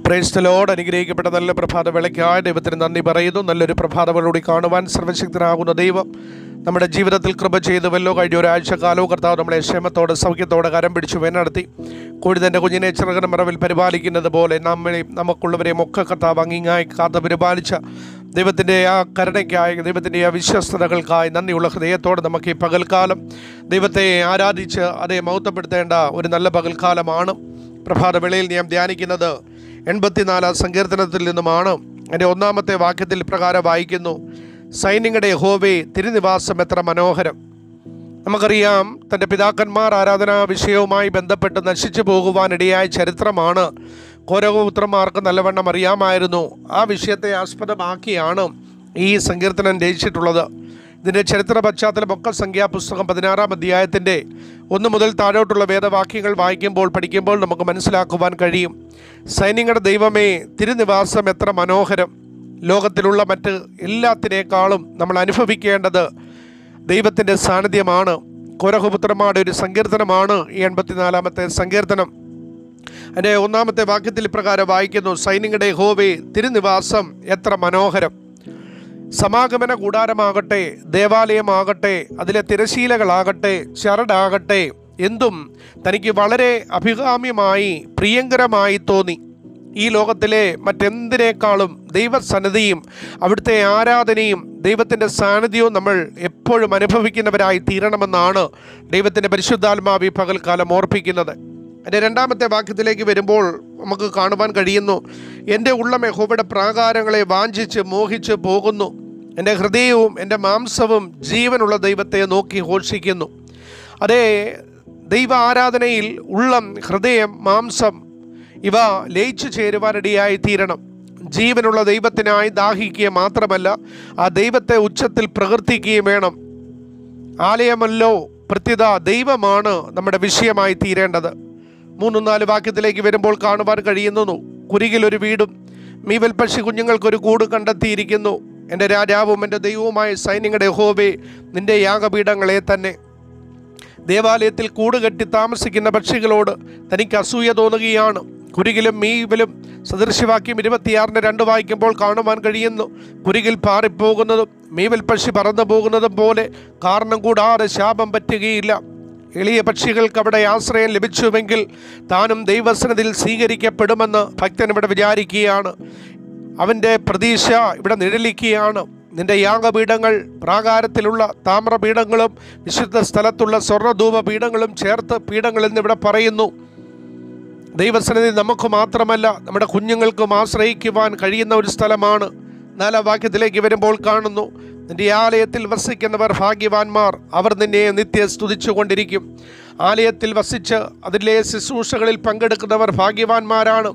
പ്രേസ്തലോട് അനുഗ്രഹിക്കപ്പെട്ട നല്ല പ്രഭാത വിളയ്ക്കായ ദൈവത്തിന് നന്ദി പറയുന്നു നല്ലൊരു പ്രഭാതങ്ങളൂടി കാണുവാൻ സർവശക്തനാകുന്ന ദൈവം നമ്മുടെ ജീവിതത്തിൽ കൃപ ചെയ്തുവല്ലോ കഴിഞ്ഞ ഒരാഴ്ച കാലവും കർത്താവ് നമ്മളെ ക്ഷേമത്തോടെ സൗഖ്യത്തോടെ കരം പിടിച്ചു വേനടത്തി കൊഴുതൻ്റെ കുഞ്ഞിനെ ചെറുകന മറവിൽ പരിപാലിക്കുന്നത് പോലെ നമ്മളെയും നമുക്കുള്ളവരെയും ഒക്കെ കർത്താവ് അങ്ങിങ്ങായി കാത്ത് പരിപാലിച്ച ദൈവത്തിൻ്റെ ആ കരുണയ്ക്കായി ദൈവത്തിൻ്റെ ആ വിശ്വസ്തതകൾക്കായി നന്ദിയുള്ള ഹൃദയത്തോടെ നമുക്ക് ഈ പകൽക്കാലം ദൈവത്തെ ആരാധിച്ച് അതേ മഹത്വപ്പെടുത്തേണ്ട ഒരു നല്ല പകൽക്കാലമാണ് പ്രഭാതവേളയിൽ ഞാൻ ധ്യാനിക്കുന്നത് എൺപത്തിനാലാം സങ്കീർത്തനത്തിൽ നിന്നുമാണ് എൻ്റെ ഒന്നാമത്തെ വാക്യത്തിൽ പ്രകാരം വായിക്കുന്നു സൈന്യങ്ങളുടെ ഹോവേ തിരുനിവാസം എത്ര മനോഹരം നമുക്കറിയാം തൻ്റെ പിതാക്കന്മാർ ആരാധനാ വിഷയവുമായി ബന്ധപ്പെട്ട് നശിച്ചു പോകുവാനിടയായ ചരിത്രമാണ് കോരകപുത്രന്മാർക്ക് നല്ലവണ്ണം അറിയാമായിരുന്നു ആ വിഷയത്തെ ആസ്പദമാക്കിയാണ് ഈ സങ്കീർത്തനം രചിച്ചിട്ടുള്ളത് ഇതിൻ്റെ ചരിത്ര പശ്ചാത്തലമൊക്കെ സംഖ്യാപുസ്തകം പതിനാറാം അധ്യായത്തിൻ്റെ ഒന്ന് മുതൽ താഴോട്ടുള്ള വേദവാക്യങ്ങൾ വായിക്കുമ്പോൾ പഠിക്കുമ്പോൾ നമുക്ക് മനസ്സിലാക്കുവാൻ കഴിയും സൈന്യങ്ങളുടെ ദൈവമേ തിരുനിവാസം എത്ര മനോഹരം ലോകത്തിലുള്ള മറ്റ് എല്ലാത്തിനേക്കാളും നമ്മൾ അനുഭവിക്കേണ്ടത് ദൈവത്തിൻ്റെ സാന്നിധ്യമാണ് കോരഹപുത്രന്മാരുടെ ഒരു സങ്കീർത്തനമാണ് ഈ എൺപത്തിനാലാമത്തെ സങ്കീർത്തനം അതിൻ്റെ ഒന്നാമത്തെ വാക്യത്തിൽ ഇപ്രകാരം വായിക്കുന്നു സൈന്യങ്ങളുടെ ഹോവേ തിരുനിവാസം എത്ര മനോഹരം സമാഗമന കൂടാരമാകട്ടെ ദേവാലയമാകട്ടെ അതിലെ തിരശീലകളാകട്ടെ ചരടാകട്ടെ എന്തും തനിക്ക് വളരെ അഭികാമ്യമായി പ്രിയങ്കരമായി തോന്നി ഈ ലോകത്തിലെ മറ്റെന്തിനേക്കാളും ദൈവസന്നിധിയും അവിടുത്തെ ആരാധനയും ദൈവത്തിൻ്റെ സാന്നിധ്യവും നമ്മൾ എപ്പോഴും അനുഭവിക്കുന്നവരായി തീരണമെന്നാണ് ദൈവത്തിൻ്റെ പരിശുദ്ധാത്മാവി പകൽക്കാലം ഓർപ്പിക്കുന്നത് എൻ്റെ രണ്ടാമത്തെ വാക്യത്തിലേക്ക് വരുമ്പോൾ നമുക്ക് കാണുവാൻ കഴിയുന്നു എൻ്റെ ഉള്ളം യഹോവയുടെ പ്രാകാരങ്ങളെ വാഞ്ചിച്ച് മോഹിച്ച് പോകുന്നു എൻ്റെ ഹൃദയവും എൻ്റെ മാംസവും ജീവനുള്ള ദൈവത്തെ നോക്കി ഘോഷിക്കുന്നു അതേ ദൈവ ആരാധനയിൽ ഉള്ളം ഹൃദയം മാംസം ഇവ ലയിച്ചു ചേരുവാനിടയായി തീരണം ജീവനുള്ള ദൈവത്തിനായി ദാഹിക്കുക മാത്രമല്ല ആ ദൈവത്തെ ഉച്ചത്തിൽ പ്രകീർത്തിക്കുകയും വേണം ആലയമല്ലോ പ്രത്യുത ദൈവമാണ് നമ്മുടെ വിഷയമായി തീരേണ്ടത് മൂന്നും നാല് വാക്യത്തിലേക്ക് വരുമ്പോൾ കാണുവാൻ കഴിയുന്നു കുരികിൽ ഒരു വീടും മീവൽ പക്ഷി കുഞ്ഞുങ്ങൾക്കൊരു കൂട് കണ്ടെത്തിയിരിക്കുന്നു എൻ്റെ രാജാവും എൻ്റെ ദൈവവുമായ സൈന്യങ്ങളുടെ ഹോവേ നിൻ്റെ യാഗപീഠങ്ങളെ തന്നെ ദേവാലയത്തിൽ കൂട് കെട്ടി താമസിക്കുന്ന പക്ഷികളോട് തനിക്ക് അസൂയ തോന്നുകയാണ് കുരികിലും മീവിലും സദൃശ്യവാക്യം ഇരുപത്തിയാറിന് രണ്ട് വായിക്കുമ്പോൾ കാണുവാൻ കഴിയുന്നു കുരികിൽ പാറിപ്പോകുന്നതും മീവൽ പക്ഷി പറന്നു പോകുന്നതും പോലെ കാരണം കൂടാതെ ശാപം പറ്റുകയില്ല എളിയ പക്ഷികൾക്ക് അവിടെ ആശ്രയം ലഭിച്ചുവെങ്കിൽ താനും ദൈവസനത്തിൽ സ്വീകരിക്കപ്പെടുമെന്ന് ഭക്തൻ ഇവിടെ വിചാരിക്കുകയാണ് അവൻ്റെ പ്രതീക്ഷ ഇവിടെ നിഴലിക്കുകയാണ് നിന്റെ യാഗപീഠങ്ങൾ പ്രാകാരത്തിലുള്ള താമ്രപീഠങ്ങളും വിശുദ്ധ സ്ഥലത്തുള്ള സ്വർണ്ണധൂപ പീഠങ്ങളും ചേർത്ത് പീഠങ്ങളിൽ നിന്ന് ഇവിടെ പറയുന്നു ദൈവസന്നിധി നമുക്ക് മാത്രമല്ല നമ്മുടെ കുഞ്ഞുങ്ങൾക്കും ആശ്രയിക്കുവാൻ കഴിയുന്ന ഒരു സ്ഥലമാണ് നാലാം വാക്യത്തിലേക്ക് വരുമ്പോൾ കാണുന്നു നിന്റെ ആലയത്തിൽ വസിക്കുന്നവർ ഭാഗ്യവാന്മാർ അവർ നിന്നെ നിത്യ സ്തുതിച്ചുകൊണ്ടിരിക്കും ആലയത്തിൽ വസിച്ച് അതിലെ ശുശ്രൂഷകളിൽ പങ്കെടുക്കുന്നവർ ഭാഗ്യവാന്മാരാണ്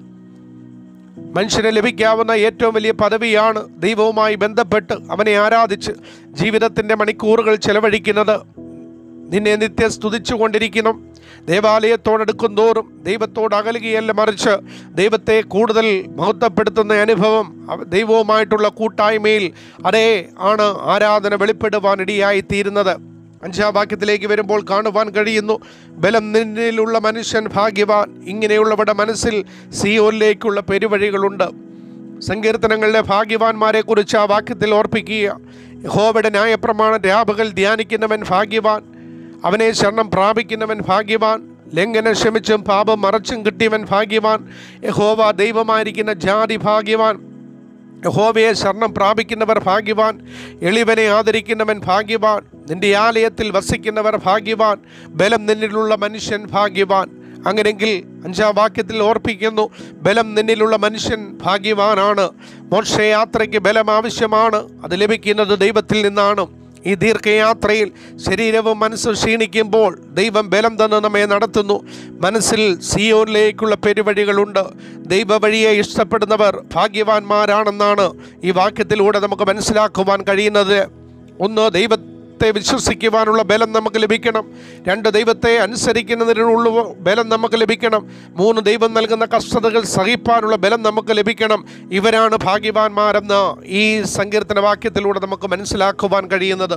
മനുഷ്യന് ലഭിക്കാവുന്ന ഏറ്റവും വലിയ പദവിയാണ് ദൈവവുമായി ബന്ധപ്പെട്ട് അവനെ ആരാധിച്ച് ജീവിതത്തിൻ്റെ മണിക്കൂറുകൾ ചെലവഴിക്കുന്നത് നിന്നെ നിത്യം സ്തുതിച്ചുകൊണ്ടിരിക്കണം ദേവാലയത്തോടടുക്കും തോറും ദൈവത്തോട് അകലുകയല്ല മറിച്ച് ദൈവത്തെ കൂടുതൽ മഹത്വപ്പെടുത്തുന്ന അനുഭവം അവ- ദൈവവുമായിട്ടുള്ള കൂട്ടായ്മയിൽ അതേ ആണ് ആരാധന വെളിപ്പെടുവാനിടയായി തീരുന്നത് അഞ്ചാം വാക്യത്തിലേക്ക് വരുമ്പോൾ കാണുവാൻ കഴിയുന്നു ബലം നിന്നിലുള്ള മനുഷ്യൻ ഭാഗ്യവാൻ ഇങ്ങനെയുള്ളവരുടെ മനസ്സിൽ സിയോലിലേക്കുള്ള പെരുവഴികളുണ്ട് സങ്കീർത്തനങ്ങളിലെ ഭാഗ്യവാന്മാരെ കുറിച്ച് ആ വാക്യത്തിൽ ഓർപ്പിക്കുക യഹോവയുടെ ന്യായപ്രമാണം രാപകൽ ധ്യാനിക്കുന്നവൻ ഭാഗ്യവാൻ അവനെ ശരണം പ്രാപിക്കുന്നവൻ ഭാഗ്യവാൻ ലംഘനം ക്ഷമിച്ചും പാപം മറച്ചും കിട്ടിയവൻ ഭാഗ്യവാൻ യഹോവ ദൈവമായിരിക്കുന്ന ജാതി ഭാഗ്യവാൻ യഹോവയെ ശരണം പ്രാപിക്കുന്നവർ ഭാഗ്യവാൻ എളിവനെ ആദരിക്കുന്നവൻ ഭാഗ്യവാൻ നിന്റെ ആലയത്തിൽ വസിക്കുന്നവർ ഭാഗ്യവാൻ ബലം നിന്നിലുള്ള മനുഷ്യൻ ഭാഗ്യവാൻ അങ്ങനെങ്കിൽ അഞ്ചാം വാക്യത്തിൽ ഓർപ്പിക്കുന്നു ബലം നിന്നിലുള്ള മനുഷ്യൻ ഭാഗ്യവാനാണ് മോക്ഷയാത്രയ്ക്ക് ബലം ആവശ്യമാണ് അത് ലഭിക്കുന്നത് ദൈവത്തിൽ നിന്നാണ് ഈ ദീർഘയാത്രയിൽ ശരീരവും മനസ്സും ക്ഷീണിക്കുമ്പോൾ ദൈവം ബലം തന്ന് നമ്മെ നടത്തുന്നു മനസ്സിൽ സിയോനിലേക്കുള്ള പെരുവഴികളുണ്ട് ദൈവ വഴിയെ ഇഷ്ടപ്പെടുന്നവർ ഭാഗ്യവാന്മാരാണെന്നാണ് ഈ വാക്യത്തിലൂടെ നമുക്ക് മനസ്സിലാക്കുവാൻ കഴിയുന്നത് ഒന്ന് ദൈവത്തെ വിശ്വസിക്കുവാനുള്ള ബലം നമുക്ക് ലഭിക്കണം രണ്ട് ദൈവത്തെ അനുസരിക്കുന്നതിനുള്ള ബലം നമുക്ക് ലഭിക്കണം മൂന്ന് ദൈവം നൽകുന്ന കഷ്ടതകൾ സഹിപ്പാനുള്ള ബലം നമുക്ക് ലഭിക്കണം ഇവരാണ് ഭാഗ്യവാന്മാരെന്ന് ഈ സങ്കീർത്തന വാക്യത്തിലൂടെ നമുക്ക് മനസ്സിലാക്കുവാൻ കഴിയുന്നത്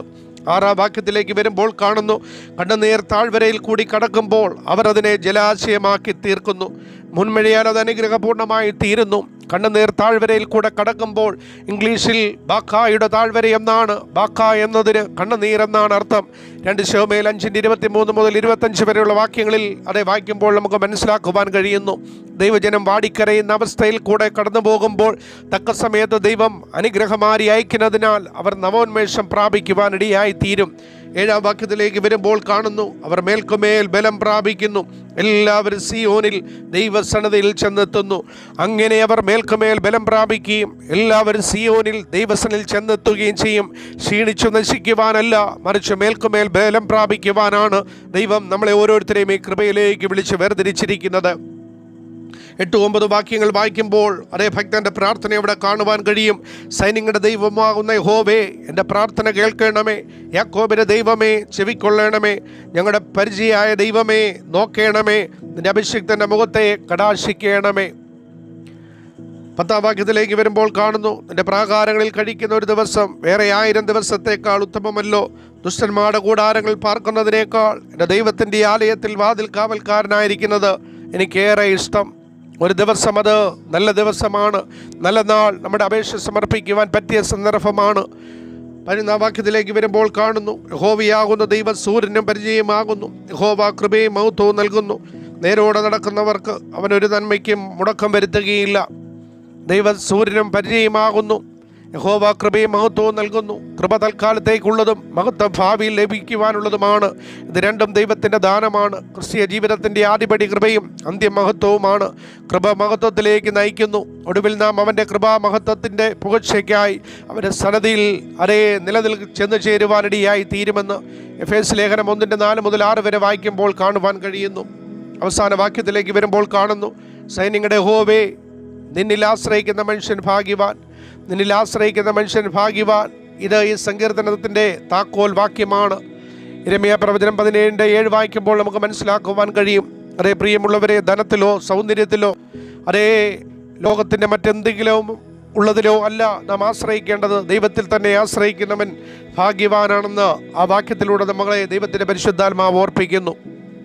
ആറാം വാക്യത്തിലേക്ക് വരുമ്പോൾ കാണുന്നു കണ്ണുനീർ താഴ്വരയിൽ കൂടി കടക്കുമ്പോൾ അവർ അതിനെ ജലാശയമാക്കി തീർക്കുന്നു മുൻമഴയാൽ അത് അനുഗ്രഹപൂർണ്ണമായി തീരുന്നു കണ്ണുനീർ താഴ്വരയിൽ കൂടെ കടക്കുമ്പോൾ ഇംഗ്ലീഷിൽ ബാക്കായുടെ താഴ്വര എന്നാണ് ബാക്ക എന്നതിന് കണ്ണുനീർ എന്നാണ് അർത്ഥം രണ്ട് ശോമേൽ അഞ്ചിൻ്റെ ഇരുപത്തി മൂന്ന് മുതൽ ഇരുപത്തഞ്ച് വരെയുള്ള വാക്യങ്ങളിൽ அதை വായിക്കുമ്പോൾ നമുക്ക് മനസ്സിലാക്കുവാൻ കഴിയുന്നു ദൈവജനം വാടിക്കരയുന്ന അവസ്ഥയിൽ കൂടെ കടന്നു പോകുമ്പോൾ തക്ക സമയത്ത് ദൈവം അനുഗ്രഹമാരി അയക്കുന്നതിനാൽ അവർ നവോന്മേഷം പ്രാപിക്കുവാൻ ഇടയായി തീരും ഏഴാം വാക്യത്തിലേക്ക് വരുമ്പോൾ കാണുന്നു അവർ മേൽക്കുമേൽ ബലം പ്രാപിക്കുന്നു എല്ലാവരും സിയോനിൽ ദൈവസന്നതയിൽ ചെന്നെത്തുന്നു അങ്ങനെ അവർ മേൽക്കുമേൽ ബലം പ്രാപിക്കുകയും എല്ലാവരും സിയോനിൽ ദൈവസനിൽ ചെന്നെത്തുകയും ചെയ്യും ക്ഷീണിച്ചു നശിക്കുവാനല്ല മറിച്ച് മേൽക്കുമേൽ ബലം പ്രാപിക്കുവാനാണ് ദൈവം നമ്മളെ ഓരോരുത്തരെയും ഈ കൃപയിലേക്ക് വിളിച്ച് വേർതിരിച്ചിരിക്കുന്നത് എട്ട് ഒമ്പത് വാക്യങ്ങൾ വായിക്കുമ്പോൾ അതേ ഭക്തൻ്റെ പ്രാർത്ഥന ഇവിടെ കാണുവാൻ കഴിയും സൈന്യങ്ങളുടെ ദൈവമാകുന്ന ഹോവേ എൻ്റെ പ്രാർത്ഥന കേൾക്കണമേ യാക്കോബിൻ്റെ ദൈവമേ ചെവിക്കൊള്ളണമേ ഞങ്ങളുടെ പരിചയമായ ദൈവമേ നോക്കേണമേ നിന്റെ അഭിഷിക്തൻ്റെ മുഖത്തെ കടാശിക്കണമേ പത്താം വാക്യത്തിലേക്ക് വരുമ്പോൾ കാണുന്നു നിന്റെ പ്രാകാരങ്ങളിൽ കഴിക്കുന്ന ഒരു ദിവസം വേറെ ആയിരം ദിവസത്തേക്കാൾ ഉത്തമമല്ലോ ദുഷ്ടന്മാരുടെ കൂടാരങ്ങളിൽ പാർക്കുന്നതിനേക്കാൾ എൻ്റെ ദൈവത്തിൻ്റെ ആലയത്തിൽ വാതിൽ കാവൽക്കാരനായിരിക്കുന്നത് എനിക്കേറെ ഇഷ്ടം ഒരു ദിവസം അത് നല്ല ദിവസമാണ് നല്ല നാൾ നമ്മുടെ അപേക്ഷ സമർപ്പിക്കുവാൻ പറ്റിയ സന്ദർഭമാണ് പതിനൊന്നാം വാക്യത്തിലേക്ക് വരുമ്പോൾ കാണുന്നു യഹോവയാകുന്ന ദൈവം സൂര്യനും പരിചയമാകുന്നു യഹോവ കൃപയും മഹത്വവും നൽകുന്നു നേരോടെ നടക്കുന്നവർക്ക് അവനൊരു നന്മയ്ക്കും മുടക്കം വരുത്തുകയില്ല ദൈവം സൂര്യനും പരിചയമാകുന്നു യഹോവ കൃപയും മഹത്വവും നൽകുന്നു കൃപ തൽക്കാലത്തേക്കുള്ളതും മഹത്വം ഭാവിയിൽ ലഭിക്കുവാനുള്ളതുമാണ് ഇത് രണ്ടും ദൈവത്തിൻ്റെ ദാനമാണ് ക്രിസ്തീയ ജീവിതത്തിൻ്റെ ആദിപടി കൃപയും അന്ത്യമഹത്വവുമാണ് കൃപ മഹത്വത്തിലേക്ക് നയിക്കുന്നു ഒടുവിൽ നാം അവൻ്റെ കൃപാ മഹത്വത്തിൻ്റെ പുകഴ്ചയ്ക്കായി അവൻ്റെ സന്നദ്ധിയിൽ അതേ നിലനിൽ ചെന്ന് ചേരുവാനിടയായി തീരുമെന്ന് എഫ് എസ് ലേഖനം ഒന്നിൻ്റെ നാല് മുതൽ ആറ് വരെ വായിക്കുമ്പോൾ കാണുവാൻ കഴിയുന്നു അവസാന വാക്യത്തിലേക്ക് വരുമ്പോൾ കാണുന്നു സൈന്യങ്ങളുടെ ഹോവേ നിന്നിൽ ആശ്രയിക്കുന്ന മനുഷ്യൻ ഭാഗ്യവാൻ നിന്നിൽ ആശ്രയിക്കുന്ന മനുഷ്യൻ ഭാഗ്യവാൻ ഇത് ഈ സങ്കീർത്തനത്തിൻ്റെ താക്കോൽ വാക്യമാണ് ഇരമിയ പ്രവചനം പതിനേഴിൻ്റെ ഏഴ് വായിക്കുമ്പോൾ നമുക്ക് മനസ്സിലാക്കുവാൻ കഴിയും അതേ പ്രിയമുള്ളവരെ ധനത്തിലോ സൗന്ദര്യത്തിലോ അതേ ലോകത്തിൻ്റെ മറ്റെന്തെങ്കിലും ഉള്ളതിലോ അല്ല നാം ആശ്രയിക്കേണ്ടത് ദൈവത്തിൽ തന്നെ ആശ്രയിക്കുന്നവൻ ഭാഗ്യവാനാണെന്ന് ആ വാക്യത്തിലൂടെ നമ്മളെ ദൈവത്തിൻ്റെ പരിശുദ്ധാത്മാവ് ഓർപ്പിക്കുന്നു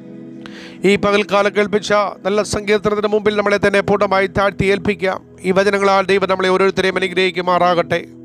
ഈ പകൽക്കാലം കേൾപ്പിച്ച നല്ല സങ്കീർത്തനത്തിന് മുമ്പിൽ നമ്മളെ തന്നെ പൂർണ്ണമായി താഴ്ത്തി ഏൽപ്പിക്കാം ഈ വചനങ്ങളാൽ ദൈവം നമ്മളെ ഓരോരുത്തരെയും അനുഗ്രഹിക്കുമാറാകട്ടെ